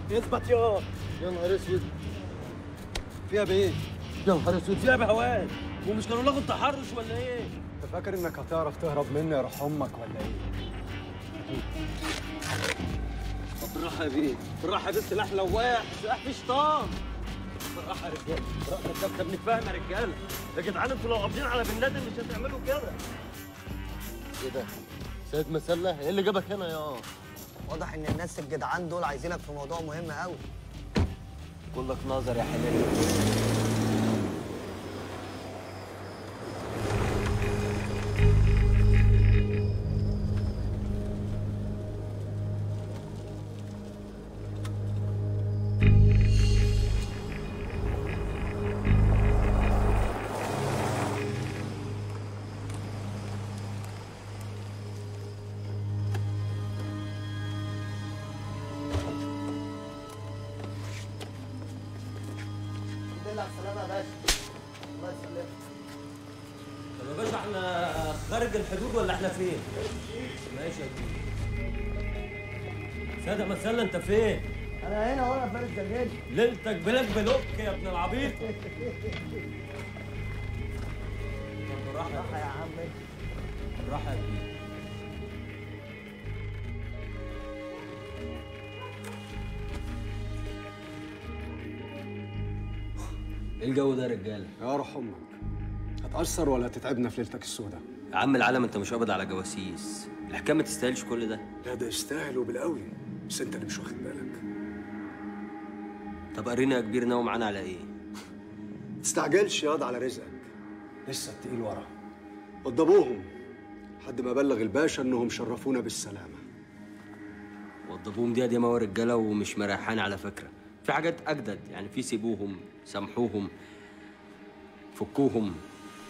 اثبت يا يا نهار اسود فيها بايه؟ يا نهار اسود فيها بهوان ومش كانوا لغوا التحرش ولا ايه؟ انت فاكر انك هتعرف تهرب مني يا روح امك ولا ايه؟ طب بالراحه يا بيه بالراحه يا بيه السلاح لواح سلاح فيه شيطان بالراحه يا رجاله بالراحه انت بنتفاهم يا رجاله يا جدعان انتوا لو قابضين على بن لادن مش هتعملوا كده ايه ده؟ سيد مسلة ايه اللي جابك هنا يا واضح ان الناس الجدعان دول عايزينك في موضوع مهم قوي كلك نظر يا حلال بالله على السلامه يا باشا الله يسلمك طب يا باشا احنا خارج الحدود ولا احنا فين؟ ماشي يا كبير صدق مسلة انت فين؟ انا هنا وانا فارس جرجاني ليلتك بلاك بلوك يا ابن العبيط طب بالراحة راحه يا عم بالراحة يا كبير ايه الجو ده يا رجاله؟ يا روح امك هتأثر ولا هتتعبنا في ليلتك السوداء؟ يا عم العالم انت مش قابض على جواسيس الحكايه ما تستاهلش كل ده لا ده يستاهل وبالقوي بس انت اللي مش واخد بالك طب قرينا يا كبير ناوي معانا على ايه؟ تستعجلش ياض على رزقك لسه التقيل ورا وضبوهم لحد ما بلغ الباشا انهم شرفونا بالسلامه وضبوهم دي ياما رجاله ومش مريحان على فكره في حاجات اجدد يعني في سيبوهم سامحوهم فكوهم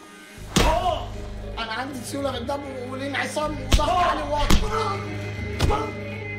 انا عندي سيوله في الدم والانعصام وضغط على الوقت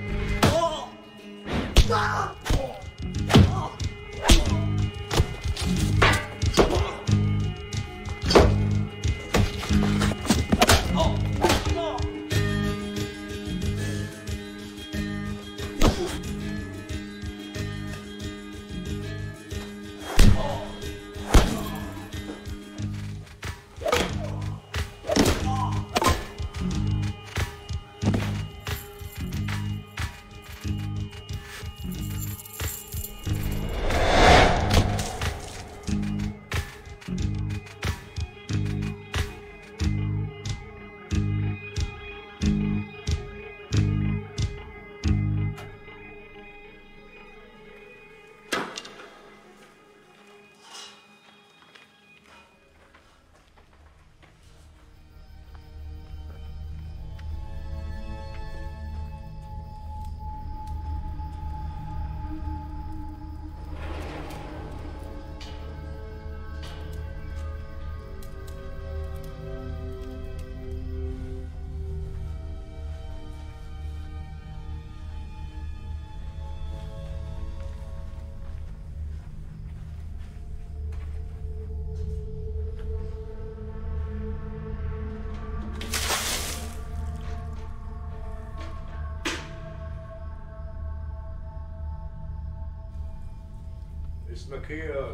اسمك ايه يا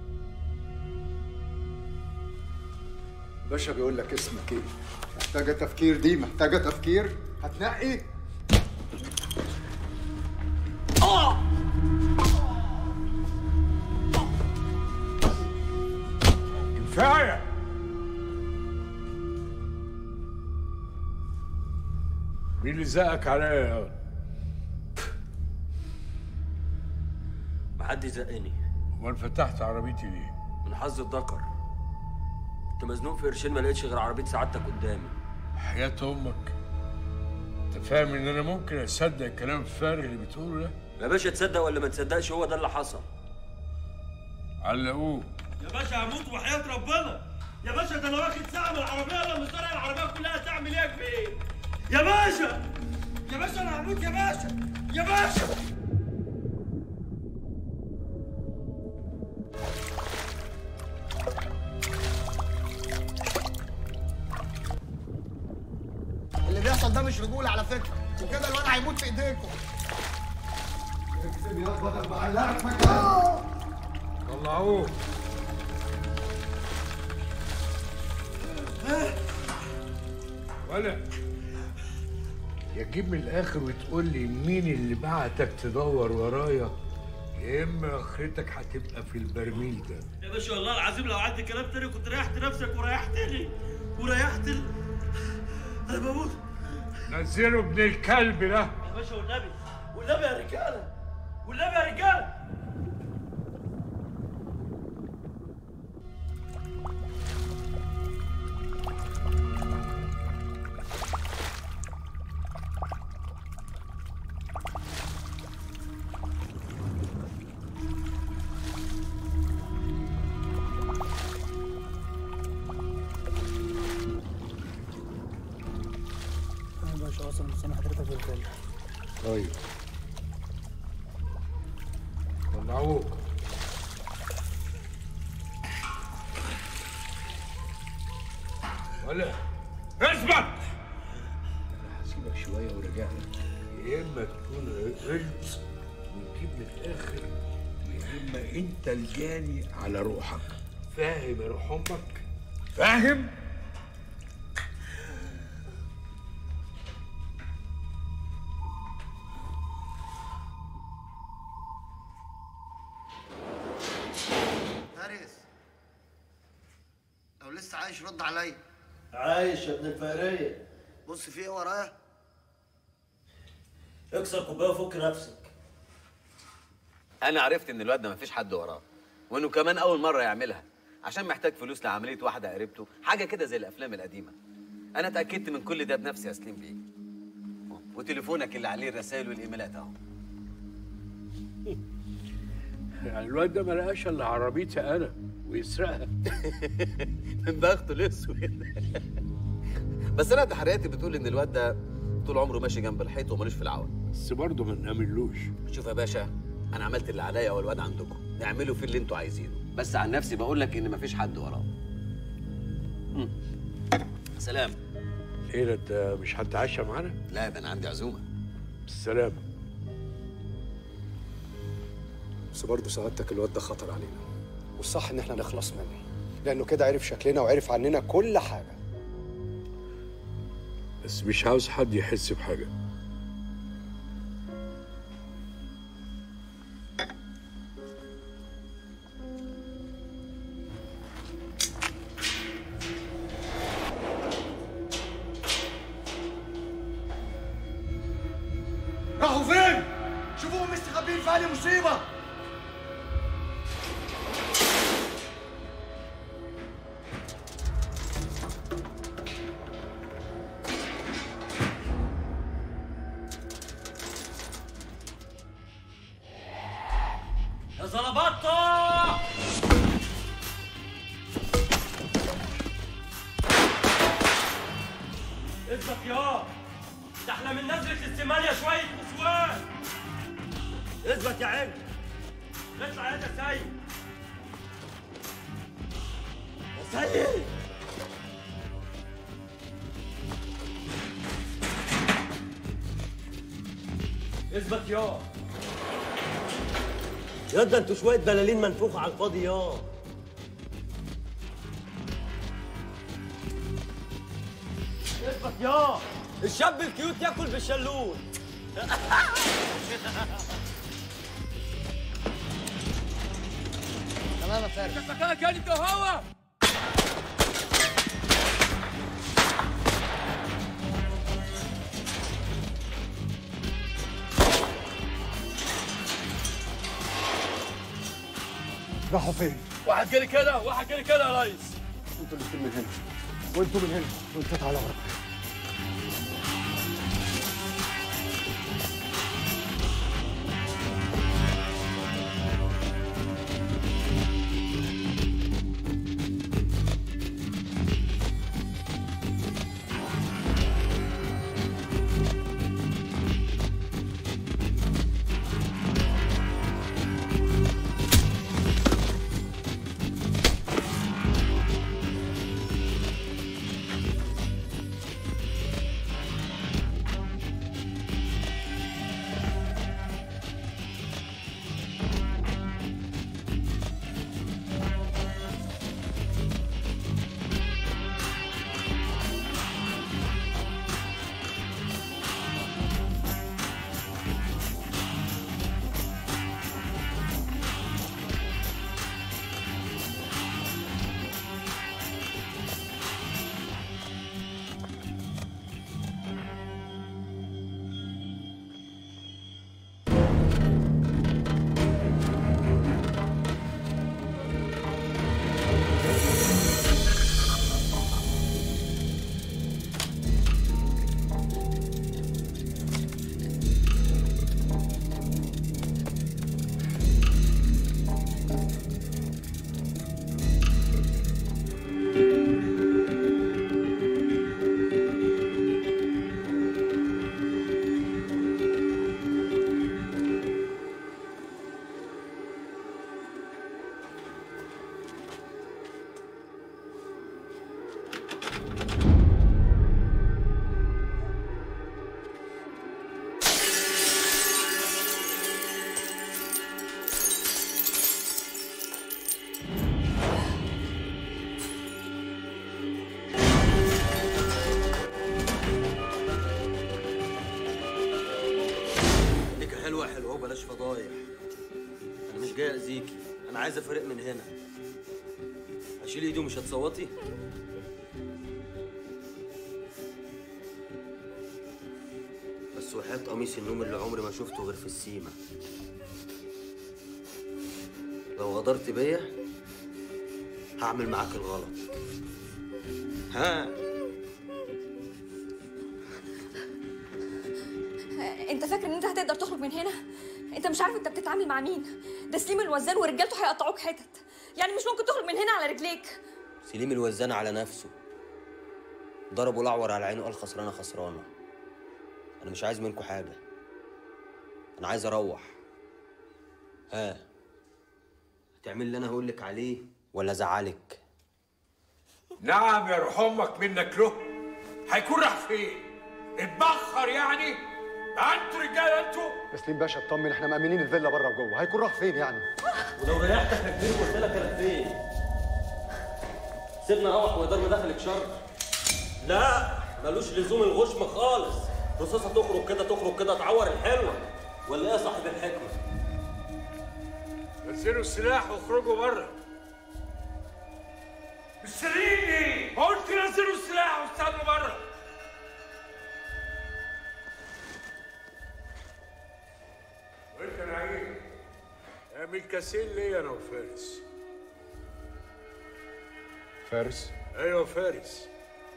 باشا بيقول لك اسمك ايه محتاجه تفكير دي محتاجه تفكير هتنقي كفايه مين اللي زقك عليا يا واد؟ محدش زقني امال فتحت عربيتي ليه؟ من حظ الذكر كنت مزنوق في قرشين ما لقيتش غير عربيه سعادتك قدامي حياة امك انت فاهم ان انا ممكن اصدق الكلام الفارغ اللي بتقوله ده؟ يا باشا تصدق ولا ما تصدقش هو ده اللي حصل علقوه يا باشا هموت وحياة ربنا يا باشا ده انا واخد ساعة من العربية لما طالع العربية كلها تعمل ايه يا كبير يا باشا يا باشا انا هموت يا باشا يا باشا اللي بيحصل ده مش رجوله على فكره وكده الواد هيموت في ايديكم اكتب يا بدل ما علقك مكان طلعوه ولا يا تجيب من الاخر وتقول لي مين اللي بعتك تدور ورايا يا اما اخرتك هتبقى في البرميل ده يا باشا والله العظيم لو عندي كلام تاني كنت ريحت نفسك وريحتني وريحت ال... انا بموت نزله ابن الكلب ده يا باشا والنبي والنبي يا رجاله والنبي يا رجاله انا باشا اصلا مستني حضرتك بالفعل طيب طلعوه ولا اثبت انا هسيبك شويه ورجعنا يا اما تكون غلط وتجيب من الاخر يا اما انت الجاني على روحك فاهم يا روح امك فاهم فارس لو لسه عايش رد عليا عايش يا ابن الفقريه بص في ايه ورايا اكسر كوبايه وفك نفسك انا عرفت ان الواد ده مفيش حد وراه وانه كمان اول مره يعملها عشان محتاج فلوس لعمليه واحده قريبته حاجه كده زي الافلام القديمه انا اتاكدت من كل ده بنفسي يا سليم بيه وتليفونك اللي عليه الرسائل والايميلات اهو يعني الواد ده ما لقاش الا عربيتي انا ويسرقها من بخته الاسود بس انا تحرياتي بتقول ان الواد ده طول عمره ماشي جنب الحيط ومالوش في العون بس برضه ما نأمنلوش شوف يا باشا انا عملت اللي عليا والواد عندكم اعملوا فيه اللي انتوا عايزينه بس عن نفسي بقول لك ان مفيش حد وراه مم. سلام ايه ده انت مش هتتعشى معانا؟ لا ده انا عندي عزومه بالسلامة بس برضه سعادتك الواد ده خطر علينا والصح ان احنا نخلص منه لانه كده عرف شكلنا وعرف عننا كل حاجه بس مش عاوز حد يحس بحاجة راحوا فين؟ شوفوهم مستخبيين في أي مصيبة يا زلبطه اثبت يا ده احنا من نزلة السمانية شوية نسوان اثبت يا عم اطلع يا ده سيد يا سيد اثبت يا يا ده انتوا شوية بلالين منفوخة على الفاضي يا اثبت يا الشاب الكيوت ياكل بالشلوت تمام يا فارس مكانك انت وهو راحوا فين؟ واحد جالي كده واحد جالي كده يا ريس انتوا الاتنين من هنا وانتوا من هنا وانت تعالى ورا حلوه حلوه بلاش فضايح انا مش جاي اذيكي انا عايز افرق من هنا اشيل ايدي ومش هتصوتي بس وحياة قميص النوم اللي عمري ما شفته غير في السيما لو غدرت بيا هعمل معاك الغلط ها انت فاكر ان انت هتقدر تخرج من هنا انت مش عارف انت بتتعامل مع مين ده سليم الوزان ورجالته هيقطعوك حتت يعني مش ممكن تخرج من هنا على رجليك سليم الوزان على نفسه ضربه الاعور على عينه قال خسرانه خسرانه انا مش عايز منكم حاجه انا عايز اروح ها هتعمل اللي انا هقول لك عليه ولا ازعلك نعم يا روح امك منك له هيكون راح فين اتبخر يعني انتوا رجاله انتوا تسليم باشا اطمن احنا مأمنين الفيلا بره وجوه هيكون راح فين يعني ولو ريحتك يا كبير قلت لك انا فين سيبنا اروح ويدار مداخلك شر لا ملوش لزوم الغشم خالص رصاصه تخرج كده تخرج كده تعور الحلوه ولا ايه يا صاحب الحكمه نزلوا السلاح واخرجوا بره مستنيني قلت نزلوا السلاح واستنوا بره وانت يا نعيم اعمل كاسين ليا انا وفارس فارس ايوه فارس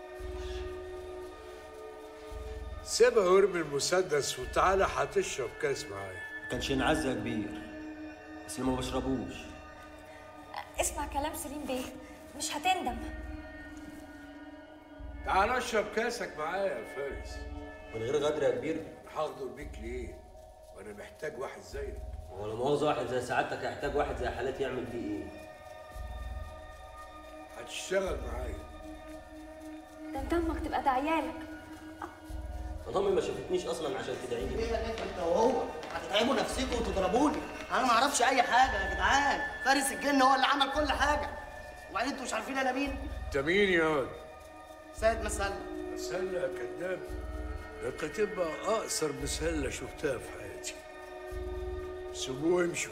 سيبها وارمي المسدس وتعالى هتشرب كاس معايا ما كانش ينعز يا كبير بس أنا ما بشربوش اسمع كلام سليم بيه مش هتندم تعال اشرب كاسك معايا يا فارس من غير غدر يا كبير هغدر بيك ليه وانا محتاج واحد زيك هو لا مؤاخذة واحد زي سعادتك هيحتاج واحد زي حالاتي يعمل فيه ايه؟ هتشتغل معايا ده انت امك تبقى دعيالك انا امي ما شافتنيش اصلا عشان تدعيني ايه يا بنت انت وهو هتتعبوا نفسكم وتضربوني انا ما اعرفش اي حاجه يا جدعان فارس الجن هو اللي عمل كل حاجه وبعدين انتوا مش عارفين انا مين انت مين يا واد؟ سيد مسلم مسلة يا كذاب ده انت تبقى اقصر مسلة شفتها في حياتي سيبوه وامشوا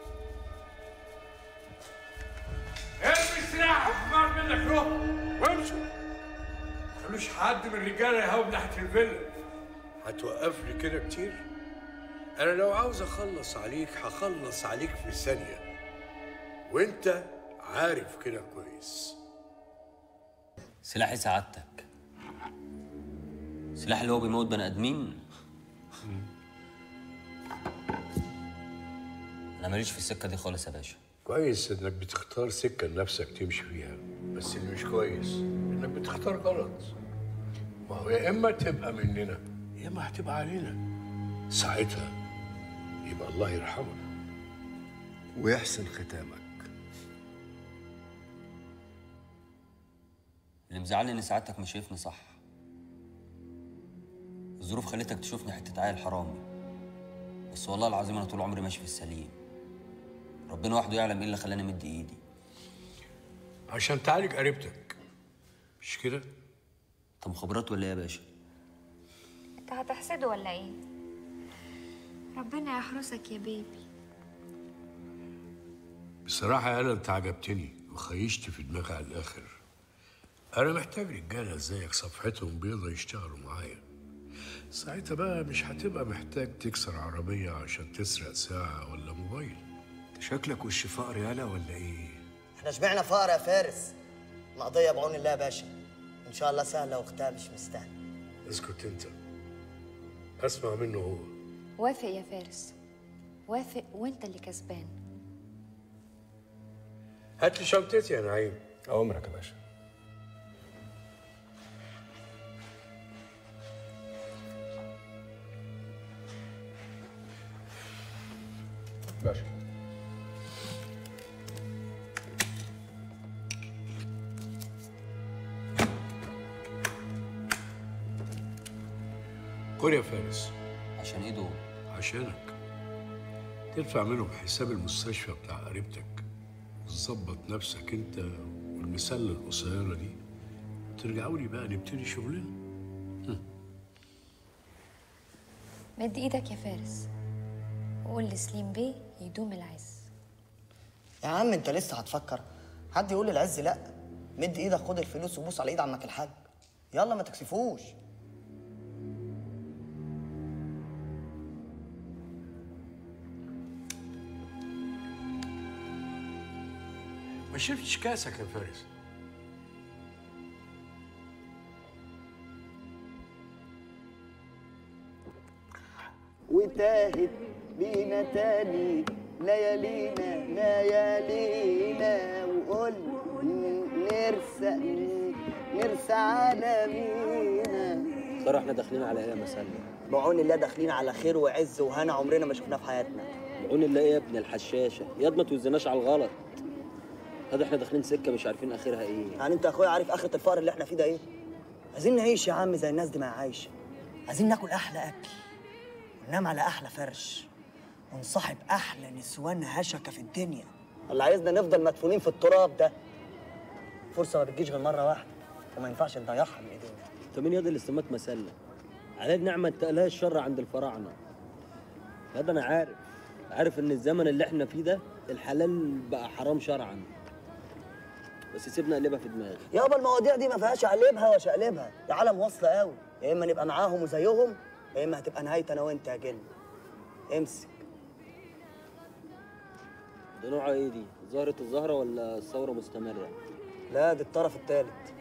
ارمي السلاح وحمار منك روح وامشوا خلوش حد من الرجاله يهاوب ناحيه الفيلا هتوقف لي كده كتير انا لو عاوز اخلص عليك هخلص عليك في ثانيه وانت عارف كده كويس سلاحي سعادتك سلاح اللي هو بيموت بني ادمين انا ماليش في السكه دي خالص يا باشا كويس انك بتختار سكه لنفسك تمشي فيها بس اللي مش كويس انك بتختار غلط ما هو يا اما تبقى مننا يا اما هتبقى علينا ساعتها يبقى الله يرحمنا ويحسن ختامك اللي مزعلني ان سعادتك مش شايفني صح الظروف خلتك تشوفني حته عيل حرامي بس والله العظيم انا طول عمري ماشي في السليم ربنا وحده يعلم ايه اللي خلاني مد ايدي عشان تعالج قريبتك مش كده انت مخابرات ولا ايه يا باشا انت هتحسده ولا ايه ربنا يحرسك يا بيبي بصراحه يا انا انت عجبتني وخيشت في دماغي على الاخر انا محتاج رجاله زيك صفحتهم بيضة يشتغلوا معايا ساعتها بقى مش هتبقى محتاج تكسر عربية عشان تسرق ساعة ولا موبايل شكلك وش فقر يالا ولا ايه احنا شبعنا فقر يا فارس القضيه بعون الله يا باشا ان شاء الله سهله واختها مش مستاهله اسكت انت اسمع منه هو وافق يا فارس وافق وانت اللي كسبان هات لي شنطتي يا نعيم اوامرك يا باشا باشا خد يا فارس عشان ايه دول عشانك تدفع منهم حساب المستشفى بتاع قريبتك وتظبط نفسك انت والمسلة القصيرة دي ترجعوا لي بقى نبتدي شغلنا مد ايدك يا فارس وقول لسليم بيه يدوم العز يا عم انت لسه هتفكر حد يقول للعز لا مد ايدك خد الفلوس وبوس على ايد عمك الحاج يلا ما تكسفوش ما شفتش كاسك يا فارس وتاهت بينا تاني ليالينا ليالينا وقول نرسى نرسى على مينا ترى احنا داخلين على ايه يا مسلم بعون الله داخلين على خير وعز وهنا عمرنا ما شفناه في حياتنا بعون الله ايه يا ابن الحشاشه ياض ما توزناش على الغلط هذا احنا داخلين سكه مش عارفين اخرها ايه يعني انت يا اخويا عارف اخرة الفقر اللي احنا فيه ده ايه؟ عايزين نعيش يا عم زي الناس دي ما هي عايشه عايزين ناكل احلى اكل وننام على احلى فرش ونصاحب احلى نسوان هشكه في الدنيا اللي عايزنا نفضل مدفونين في التراب ده فرصه ما بتجيش غير مره واحده وما ينفعش نضيعها من ايدينا انت مين ياض اللي سماك مسله عليه نعمه تقلها الشر عند الفراعنه هذا انا عارف عارف ان الزمن اللي احنا فيه ده الحلال بقى حرام شرعا بس سيبنا اقلبها في دماغي يابا المواضيع دي ما فيهاش اقلبها وشقلبها ده عالم واصله قوي يا اما نبقى معاهم وزيهم يا اما هتبقى نهايتي انا وانت يا جن امسك ده نوعها ايه دي ظاهره الزهره ولا الثوره مستمره لا دي الطرف الثالث